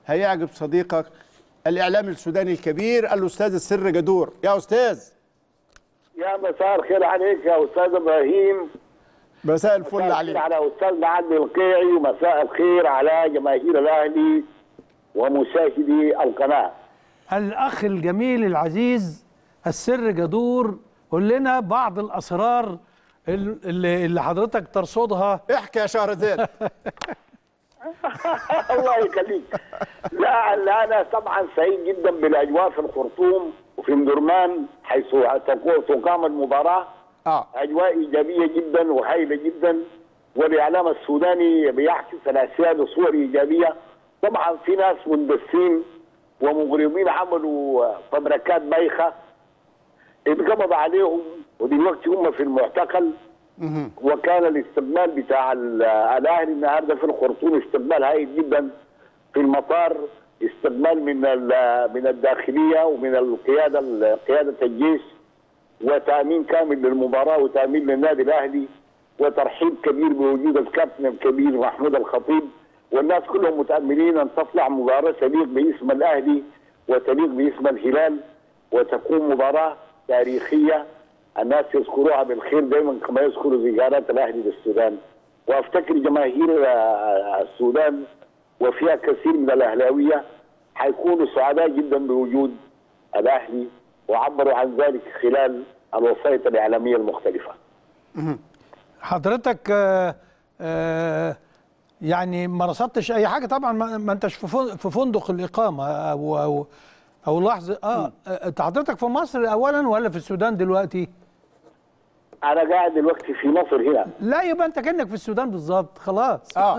هيعجب صديقك الاعلامي السوداني الكبير الاستاذ السر جدور يا استاذ يا مساء الخير عليك يا استاذ ابراهيم مساء الفل مساء الخير عليك على استاذنا عدلي القيعي ومساء الخير على جماهير الاهلي ومشاهدي القناه الأخ الجميل العزيز السر جدور قول لنا بعض الأسرار ال- اللي, اللي حضرتك ترصدها احكي يا شهرزاد الله يخليك لا لا انا طبعا سعيد جدا بالاجواء في الخرطوم وفي مدرمان حيث تقو- تقام المباراه اه اجواء ايجابيه جدا وهائله جدا والاعلام السوداني بيعكس الاشياء بصور ايجابيه طبعا في ناس مندسين ومغرضين عملوا فبركات بايخه اتقبض عليهم ودلوقتي هم في المعتقل وكان الاستقبال بتاع ال- الاهلي النهارده في الخرطوم استقبال هائل جدا في المطار استقبال من ال- من الداخليه ومن القياده قياده الجيش وتامين كامل للمباراه وتامين للنادي الاهلي وترحيب كبير بوجود الكابتن الكبير محمود الخطيب والناس كلهم متاملين ان تطلع مباراه تليق باسم الاهلي وتليق باسم الهلال وتكون مباراه تاريخيه الناس يذكروها بالخير دائما كما يذكروا زيارات الاهلي للسودان وافتكر جماهير آه، السودان وفيها كثير من الاهلاويه حيكونوا سعداء جدا بوجود الاهلي وعبروا عن ذلك خلال الوسائط الاعلاميه المختلفه. حضرتك آه، آه، يعني ما رصدتش أي حاجة طبعا ما ما أنتش في فن- في فندق الإقامة أو أو أو لحظة آه آه، أنت حضرتك في مصر أولا ولا في السودان دلوقتي؟ انا قاعد دلوقتي في مصر هنا. لا يبقى أنت كأنك في السودان بالظبط خلاص اه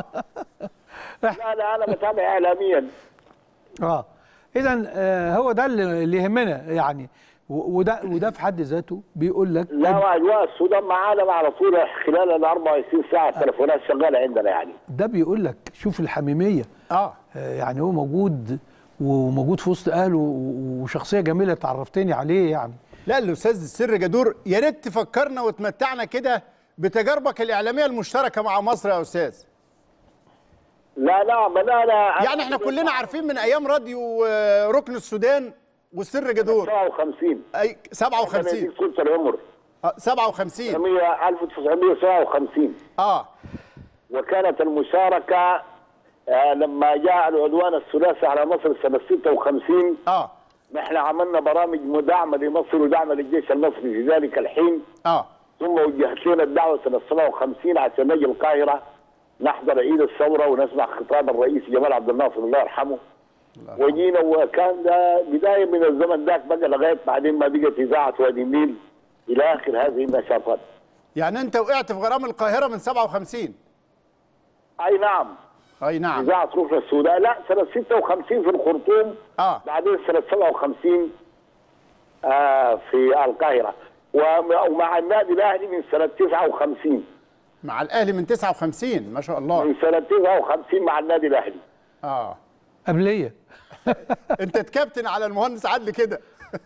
لا لا انا بتابع اعلاميا. اه اذا آه هو ده اللي اللي يهمنا يعني و- وده وده في حد ذاته بيقول لك لا اجواء السودان معانا على طول خلال ال 24 ساعه التليفونات شغاله عندنا يعني. ده بيقول لك شوف الحميميه اه آه يعني هو موجود وموجود في وسط اهله و- وشخصيه جميله تعرفتني عليه يعني لا الاستاذ السر جدور يا ريت تفكرنا وتمتعنا كده بتجاربك الاعلاميه المشتركه مع مصر يا استاذ لا لا ما لا لا يعني احنا كلنا عارفين من ايام راديو آه، ركن السودان والسر جدور 57 اي 57 كنت العمر آه، 57 1957 اه وكانت المشاركة آه، لما جاء العدوان الثلاثي على مصر سنة 56 اه نحن عملنا برامج مدعمة لمصر ودعم للجيش المصري في ذلك الحين اه ثم وجهت لنا الدعوة سنة 57 عشان نجي القاهرة نحضر عيد الثورة ونسمع خطاب الرئيس جمال عبد الناصر الله يرحمه وجينا وكان ده بداية من الزمن ذاك بقى لغاية بعدين ما بقت إذاعة وادي النيل إلى آخر هذه النشاطات يعني انت وقعت في غرام القاهره من 57 أي نعم اي نعم إذاعة ركن السودان لا سنة 56 في الخرطوم اه بعدين سنة 57 آه في القاهرة وم- ومع النادي الأهلي من سنة 59 مع الاهلي من 59 ما شاء الله من سنة 59 مع النادي الأهلي اه قبليه انت تكابتن على المهندس عدلي كده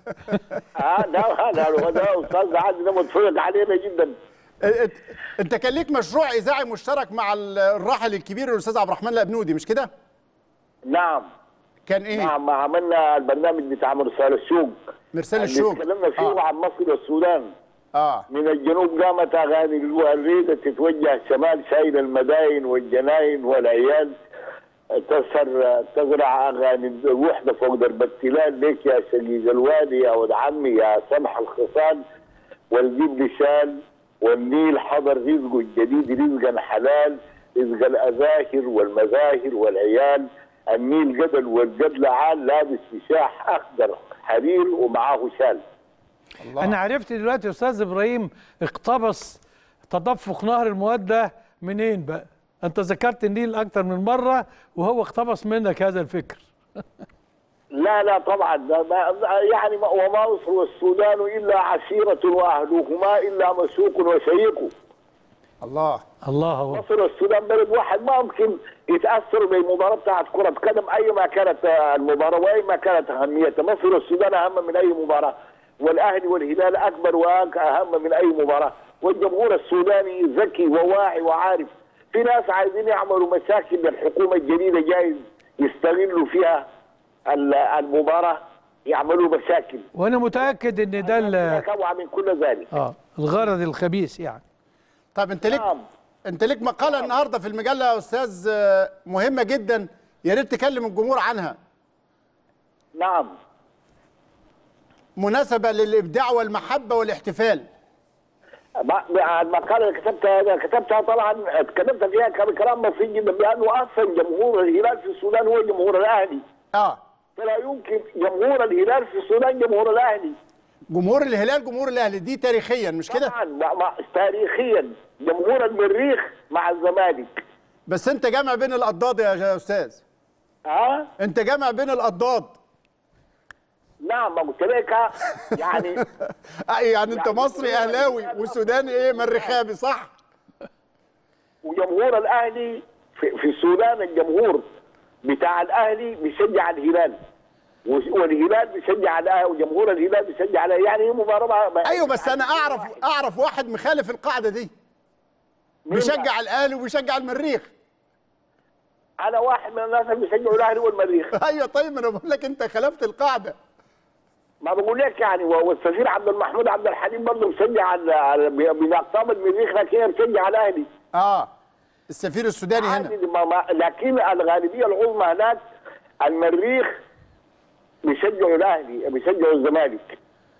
اه ده هذا هو ده أستاذ عادل ده متفوق علينا جدا انت- انت كان ليك مشروع اذاعي مشترك مع ال- الراحل الكبير الاستاذ عبد الرحمن الابنودي مش كده نعم كان ايه نعم عملنا البرنامج بتاع مرسال السوق مرسال اللي الشوق تكلمنا فيه آه. عن مصر والسودان اه من الجنوب قامت اغاني الوريده تتوجه الشمال شايل المداين والجناين والعيال تسر تزرع اغاني الوحده فوق درب التلال ليك يا شقيق الوادي يا ولد عمي يا سمح الخصال والجيب لشال والنيل حضر رزقه الجديد رزقا حلال رزق الازاهر والمزاهر والعيال النيل قدل والقدل عال لابس بشاح اخضر حرير ومعاه شال الله. انا عرفت دلوقتي يا استاذ ابراهيم اقتبس تدفق نهر الموده منين بقى انت ذكرت النيل اكتر من مره وهو اقتبس منك هذا الفكر لا لا طبعا ده ما يعني ما- وما مصر والسودان الا عشيره واهلهما الا مسوق وشيق الله الله هو مصر والسودان بلد واحد ما ممكن يتاثروا بالمباراه بتاعت كره قدم اي ما كانت آه، المباراه واي ما كانت اهميتها مصر والسودان اهم من اي مباراه والاهلي والهلال اكبر واهم من اي مباراه والجمهور السوداني ذكي وواعي وعارف في ناس عايزين يعملوا مشاكل للحكومه الجديده جايز يستغلوا فيها ال- المباراه يعملوا مشاكل وانا متاكد ان ده ال- كوع من كل ذلك اه الغرض الخبيث يعني طب انت ليك نعم. انت ليك مقاله النهارده في المجله يا استاذ آه، مهمه جدا يا ريت تكلم الجمهور عنها نعم مناسبه للابداع والمحبه والاحتفال ما- المقاله اللي كتبتها أنا كتبتها طبعا اتكلمت فيها كان كلام بسيط جدا بانه اصلا جمهور الهلال في السودان هو جمهور الاهلي اه فلا يمكن جمهور الهلال في السودان جمهور الاهلي جمهور الهلال جمهور الاهلي دي تاريخيا مش كده طبعا ما- ما- تاريخيا جمهور المريخ مع الزمالك بس انت جامع بين الاضداد يا يا استاذ ها انت جامع بين الاضداد نعم ما قلت لك يعني آه، يعني انت مصري اهلاوي وسوداني ايه مرخابي صح وجمهور الاهلي في, في السودان الجمهور بتاع الاهلي بيشجع الهلال و- والهلال بيشجع الاهلي وجمهور الهلال بيشجع الاهلي يعني هي مباراه ايوه بس انا اعرف اعرف واحد مخالف القاعده دي مين بيشجع الاهلي وبيشجع المريخ انا واحد من الناس اللي بيشجعوا الاهلي والمريخ ايوه طيب انا بقول لك انت خالفت القاعده ما بقول لك يعني و- والسفير عبد المحمود عبد الحليم برضه بيشجع على على- من اقطاب المريخ لكن بيشجع الاهلي اه السفير السوداني هنا عادي ما- ما- لكن الغالبيه العظمى هناك المريخ بيشجعوا الاهلي بيشجعوا الزمالك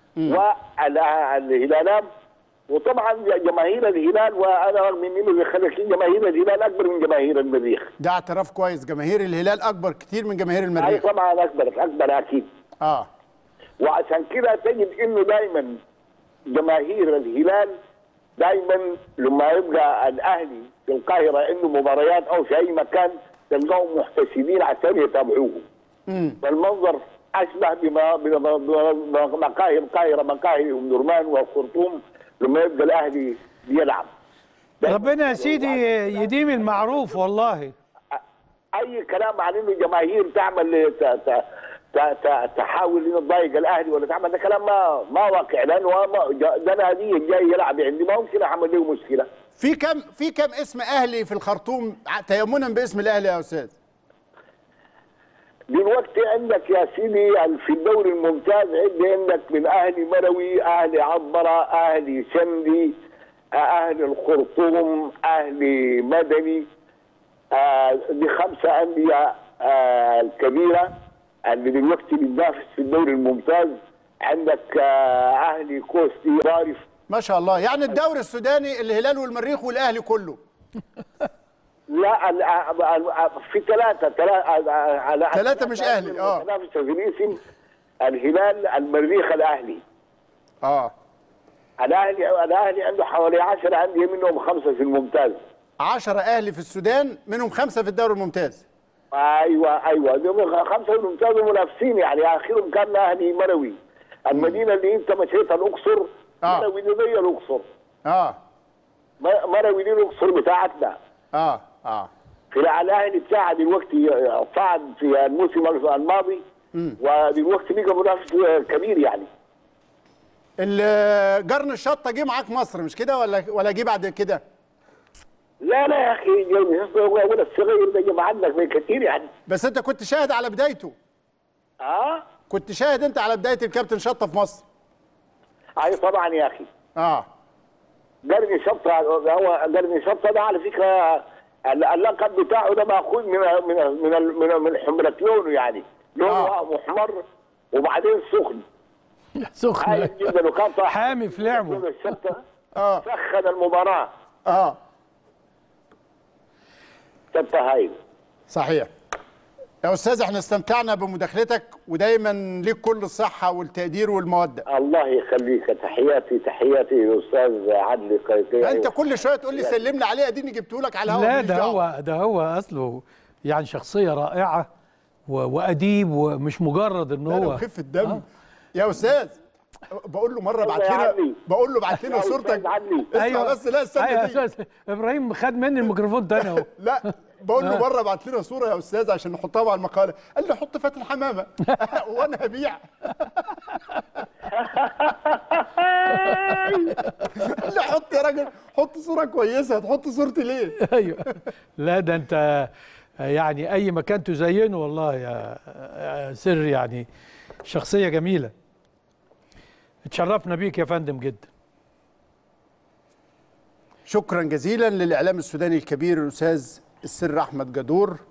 والهلالات وطبعا جماهير الهلال وانا رغم اني من الخليجيين جماهير الهلال اكبر من جماهير المريخ ده اعتراف كويس جماهير الهلال اكبر كتير من جماهير هاي المريخ طبعا اكبر اكبر اكيد اه وعشان كده تجد انه دايما جماهير الهلال دايما لما يبقى الاهلي في القاهره عنده مباريات او في اي مكان تلقاهم محتشدين عشان يتابعوه فالمنظر اشبه بما بما- بما- مقاهي القاهره مقاهي ام درمان والخرطوم لما يبقى الاهلي بيلعب ربنا يا سيدي يديم المعروف والله اي كلام عن انه جماهير تعمل ت- ت- ت- ت- تحاول انه تضايق الاهلي ولا تعمل ده كلام ما ما واقع لانه ما- ده نادي جاي يلعب عندي ما ممكن اعمل له مشكله في كم في كم اسم اهلي في الخرطوم ع- تيمنا باسم الاهلي يا استاذ دلوقتي عندك يا سيدي في الدوري الممتاز عندي عندك من اهلي مروي اهلي عبره اهلي شندي اهلي الخرطوم اهلي مدني آه دي خمسه انديه آه الكبيره اللي دلوقتي بتنافس في الدوري الممتاز عندك آه اهلي كوستي ظارف ما شاء الله يعني الدوري السوداني الهلال والمريخ والاهلي كله لا ال- ال- في ثلاثة ثلاثة ثلاثة مش أهلي، آه. تنافس الاسم الهلال المريخ الأهلي اه الأهلي الأهلي عنده حوالي 10 أندية منهم خمسة في الممتاز 10 اهلي في السودان منهم خمسه في الدوري الممتاز أيوة أيوة دول خمسة في الممتاز ومنافسين يعني آخرهم كان أهلي مروي المدينة اللي أنت مشيتها الأقصر آه. مروي دي زي الأقصر اه م- مروي دي الأقصر بتاعتنا اه اه في الاهلي بتاعها دلوقتي صعد في الموسم الماضي ودلوقتي بقى منافس كبير يعني ال- جرن الشطه جه معاك مصر مش كده ولا ولا جه بعد كده لا لا يا اخي ولا الصغير ده جمع عندك من كثير يعني بس انت كنت شاهد على بدايته اه كنت شاهد انت على بدايه الكابتن شطه في مصر اي طبعا يا اخي اه قرني شطه هو قرني شطه ده على فكره ال- اللقب بتاعه ده ماخوذ من من من من, من حمرة لونه يعني لونه آه. محمر وبعدين سخن سخن هاي جدا وكان طاح حامي في لعبه الشطه اه سخن المباراه اه شطه هاي صحيح يا استاذ احنا استمتعنا بمداخلتك ودايما ليك كل الصحه والتقدير والموده الله يخليك تحياتي تحياتي للاستاذ عدلي قيقيعي انت كل شويه تقول لي سلم لي عليه اديني جبته لك على الهواء لا ماليش ده دعوة. هو ده هو اصله يعني شخصيه رائعه و- واديب ومش مجرد ان لا لا هو وخف الدم يا استاذ بقول له مره يلا بعت يا لنا عمي. بقول له بعت لنا يا صورتك أستاذ عدلي. اسمع بس لا استنى ايوه دي. يا أستاذ ابراهيم خد مني الميكروفون تاني اهو لا بقول له مره بعت لنا صوره يا استاذ عشان نحطها مع المقاله قال لي حط فاتن حمامه وانا هبيع قال لي حط يا راجل حط صوره كويسه هتحط صورتي ليه ايوه لا ده انت يعني اي مكان تزينه والله يا يا سر يعني شخصيه جميله اتشرفنا بيك يا فندم جدا شكرا جزيلا للاعلام السوداني الكبير الاستاذ السر احمد جدور